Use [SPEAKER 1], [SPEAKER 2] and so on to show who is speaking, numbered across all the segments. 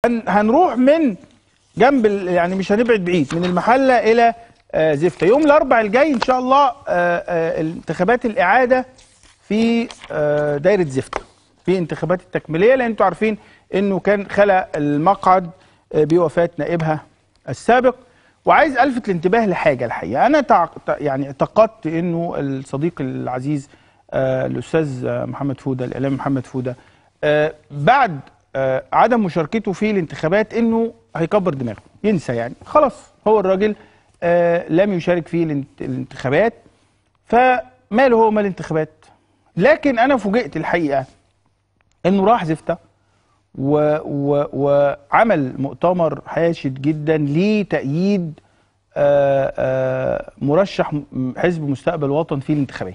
[SPEAKER 1] هن هنروح من جنب ال- يعني مش هنبعد بعيد من المحله الى آه، زفته يوم الاربع الجاي ان شاء الله آه، آه، انتخابات الاعاده في آه، دايره زفته في انتخابات التكميليه لان انتوا عارفين انه كان خلق المقعد آه، بوفاه نائبها السابق وعايز الفت الانتباه لحاجه الحقيقه انا تع... تع- يعني اعتقدت انه الصديق العزيز آه، الاستاذ آه، محمد فوده الاعلامي محمد فوده آه، بعد آه، عدم مشاركته في الانتخابات انه هيكبر دماغه ينسى يعني خلاص هو الراجل آه، لم يشارك في الانت- الانتخابات فماله هو مال الانتخابات لكن انا فوجئت الحقيقه انه راح زفته و و وعمل مؤتمر حاشد جدا لتأييد آه، آه، مرشح م- حزب مستقبل وطن في الانتخابات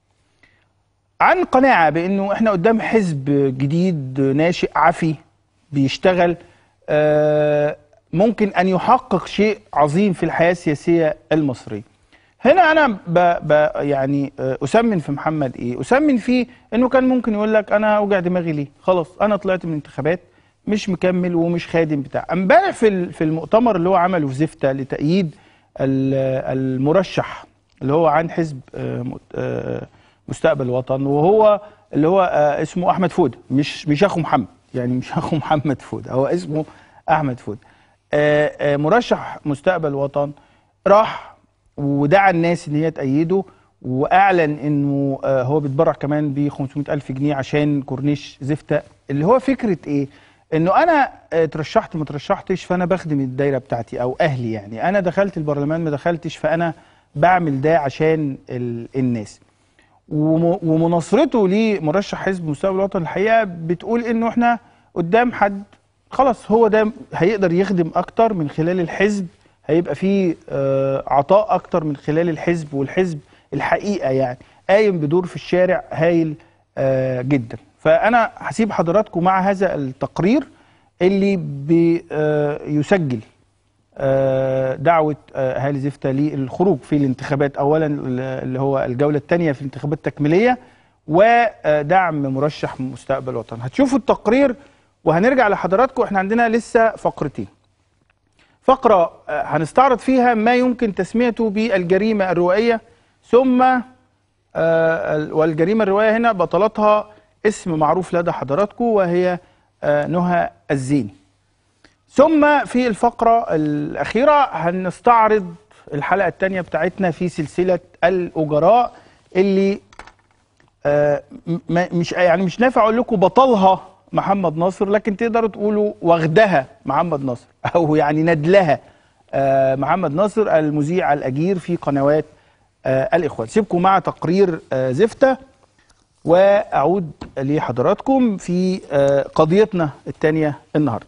[SPEAKER 1] عن قناعة بأنه احنا قدام حزب جديد ناشئ عفي بيشتغل آه، ممكن أن يحقق شيء عظيم في الحياة السياسية المصرية هنا أنا ب ب يعني آه، أسمن في محمد إيه أسمن فيه أنه كان ممكن يقول لك أنا أوجع دماغي ليه خلاص أنا طلعت من الانتخابات مش مكمل ومش خادم بتاع امبارح في ال- في المؤتمر اللي هو عمله في زفته لتأييد ال- المرشح اللي هو عن حزب آه، مت- آه، مستقبل وطن وهو اللي هو آه، اسمه احمد فوده مش مش اخو محمد يعني مش اخو محمد فوده هو اسمه احمد فوده آه، آه، مرشح مستقبل وطن راح ودعا الناس ان هي تأيده واعلن انه آه، هو بيتبرع كمان ب 500 الف جنيه عشان كورنيش زفته اللي هو فكره ايه انه انا آه، اترشحت ما اترشحتش فانا بخدم الدايره بتاعتي او اهلي يعني انا دخلت البرلمان ما دخلتش فانا بعمل ده عشان ال- الناس وم- ومناصرته لمرشح حزب مستقبل الوطن الحقيقه بتقول انه احنا قدام حد خلاص هو ده هيقدر يخدم اكتر من خلال الحزب هيبقى فيه آه، عطاء اكتر من خلال الحزب والحزب الحقيقه يعني قايم بدور في الشارع هايل آه، جدا فانا هسيب حضراتكم مع هذا التقرير اللي بيسجل آه، دعوة آه، أهالي زفتة للخروج في الانتخابات أولا اللي هو الجولة الثانية في الانتخابات التكميلية ودعم مرشح مستقبل وطن هتشوفوا التقرير وهنرجع لحضراتكم احنا عندنا لسه فقرتين فقرة آه، هنستعرض فيها ما يمكن تسميته بالجريمة الروائية ثم آه، ال- والجريمة الرواية هنا بطلتها اسم معروف لدى حضراتكم وهي آه، نهى الزيني ثم في الفقرة الأخيرة هنستعرض الحلقة الثانية بتاعتنا في سلسلة الأجراء اللي آه، م- ما- مش يعني مش نافع أقول لكم بطلها محمد ناصر لكن تقدروا تقولوا واخدها محمد ناصر أو يعني ندلها آه، محمد ناصر المذيع الأجير في قنوات آه، الإخوان سيبكم مع تقرير آه، زفتة وأعود لحضراتكم في آه، قضيتنا الثانية النهارده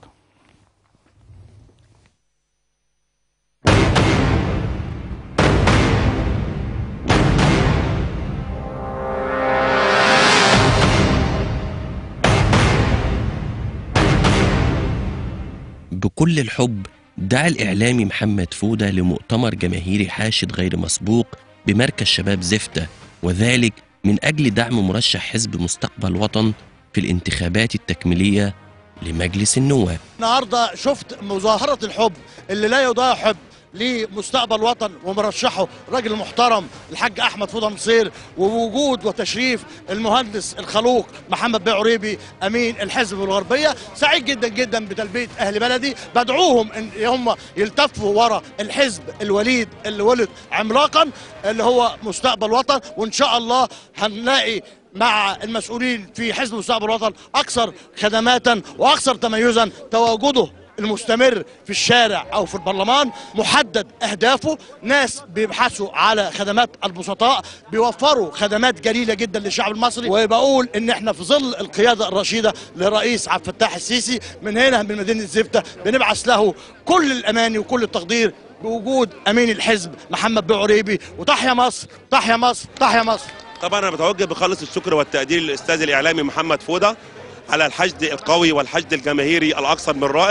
[SPEAKER 2] بكل الحب دعا الإعلامي محمد فودة لمؤتمر جماهيري حاشد غير مسبوق بمركز شباب زفتة وذلك من أجل دعم مرشح حزب مستقبل وطن في الانتخابات التكميلية لمجلس النواب
[SPEAKER 3] النهارده شفت مظاهرة الحب اللي لا يضاهي حب لمستقبل وطن ومرشحه الراجل المحترم الحاج احمد فوضى نصير ووجود وتشريف المهندس الخلوق محمد بيه عريبي امين الحزب الغربيه سعيد جدا جدا بتلبيه اهل بلدي بدعوهم ان هم يلتفوا ورا الحزب الوليد اللي ولد عملاقا اللي هو مستقبل وطن وان شاء الله هنلاقي مع المسؤولين في حزب مستقبل الوطن اكثر خدماتا واكثر تميزا تواجده المستمر في الشارع او في البرلمان محدد اهدافه ناس بيبحثوا على خدمات البسطاء بيوفروا خدمات جليله جدا للشعب المصري وبقول ان احنا في ظل القياده الرشيده للرئيس عبد الفتاح السيسي من هنا من مدينه زفته بنبعث له كل الاماني وكل التقدير بوجود امين الحزب محمد بيه عريبي وتحيا مصر تحيا مصر تحيا مصر
[SPEAKER 4] طبعا انا بتوجه بخالص الشكر والتقدير للاستاذ الاعلامي محمد فوده على الحشد القوي والحشد الجماهيري الاكثر من رائع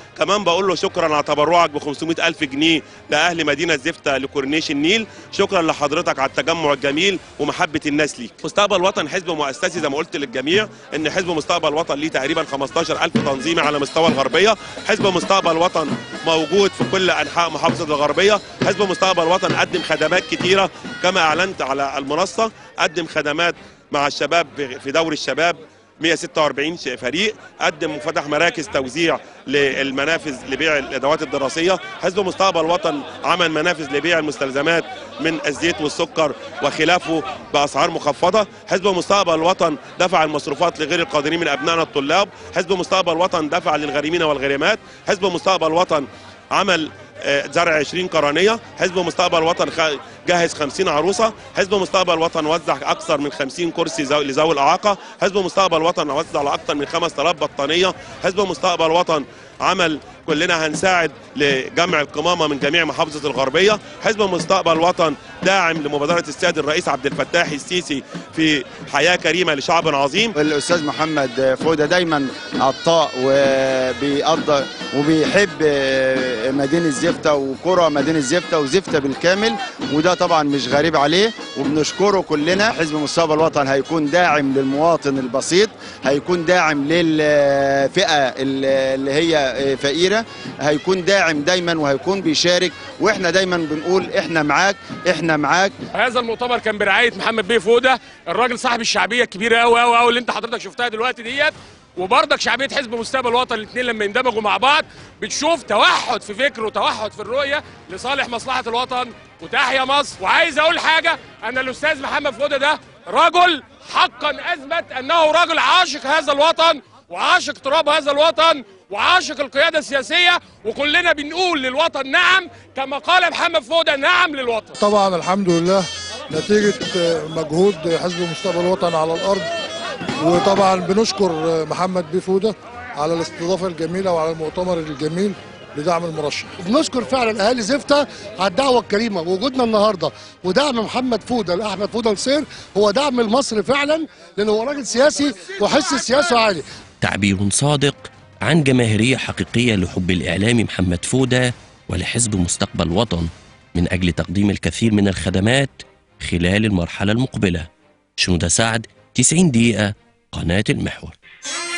[SPEAKER 4] كمان بقول له شكرا على تبرعك ب 500 الف جنيه لاهل مدينه زفته لكورنيش النيل شكرا لحضرتك على التجمع الجميل ومحبه الناس ليك مستقبل وطن حزب مؤسسي زي ما قلت للجميع ان حزب مستقبل وطن ليه تقريبا 15 الف تنظيمي على مستوى الغربيه حزب مستقبل وطن موجود في كل انحاء محافظه الغربيه حزب مستقبل وطن قدم خدمات كتيره كما اعلنت على المنصه قدم خدمات مع الشباب في دوري الشباب 146 ش- فريق قدم وفتح مراكز توزيع للمنافذ لبيع الادوات الدراسيه حزب مستقبل وطن عمل منافذ لبيع المستلزمات من الزيت والسكر وخلافه باسعار مخفضه حزب مستقبل وطن دفع المصروفات لغير القادرين من ابنائنا الطلاب حزب مستقبل وطن دفع للغارمين والغارمات حزب مستقبل وطن عمل آه، زرع 20 قرنيه حزب مستقبل وطن خ- جهز 50 عروسه حزب مستقبل وطن وزع اكثر من 50 كرسي زو- لذوي الاعاقه حزب مستقبل وطن وزع لاكثر من 5000 بطانيه حزب مستقبل وطن عمل كلنا هنساعد لجمع القمامه من جميع محافظه الغربيه حزب مستقبل وطن داعم لمبادره السيد الرئيس عبد الفتاح السيسي في حياه كريمه لشعب عظيم
[SPEAKER 5] الاستاذ محمد فوده دايما عطاء وبيقدر وبيحب مدينه زفته وقرى مدينه زفته وزفته بالكامل وده طبعا مش غريب عليه وبنشكره كلنا حزب مستقبل الوطن هيكون داعم للمواطن البسيط هيكون داعم للفئه اللي هي فقيره هيكون داعم دايما وهيكون بيشارك واحنا دايما بنقول احنا معاك احنا معاك
[SPEAKER 6] هذا المؤتمر كان برعايه محمد بيه فوده الراجل صاحب الشعبيه الكبيره قوي قوي قوي اللي انت حضرتك شفتها دلوقتي ديت وبرضك شعبيه حزب مستقبل الوطن الاثنين لما يندمجوا مع بعض بتشوف توحد في فكر وتوحد في الرؤيه لصالح مصلحه الوطن وتحيا مصر وعايز اقول حاجه ان الاستاذ محمد فوده ده رجل حقا اثبت انه رجل عاشق هذا الوطن وعاشق تراب هذا الوطن وعاشق القياده السياسيه وكلنا بنقول للوطن نعم كما قال محمد فوده نعم للوطن
[SPEAKER 7] طبعا الحمد لله نتيجة مجهود حزب مستقبل الوطن على الأرض وطبعا بنشكر محمد بيفودة على الاستضافة الجميلة وعلى المؤتمر الجميل لدعم المرشح
[SPEAKER 8] بنشكر فعلا اهالي زفته على الدعوه الكريمه ووجودنا النهارده ودعم محمد فوده لاحمد فوده نصير هو دعم لمصر فعلا لان هو راجل سياسي وحس سياسه عالي
[SPEAKER 2] تعبير صادق عن جماهيرية حقيقية لحب الإعلامي محمد فودة ولحزب مستقبل وطن من أجل تقديم الكثير من الخدمات خلال المرحلة المقبلة شنودة سعد 90 دقيقة قناة المحور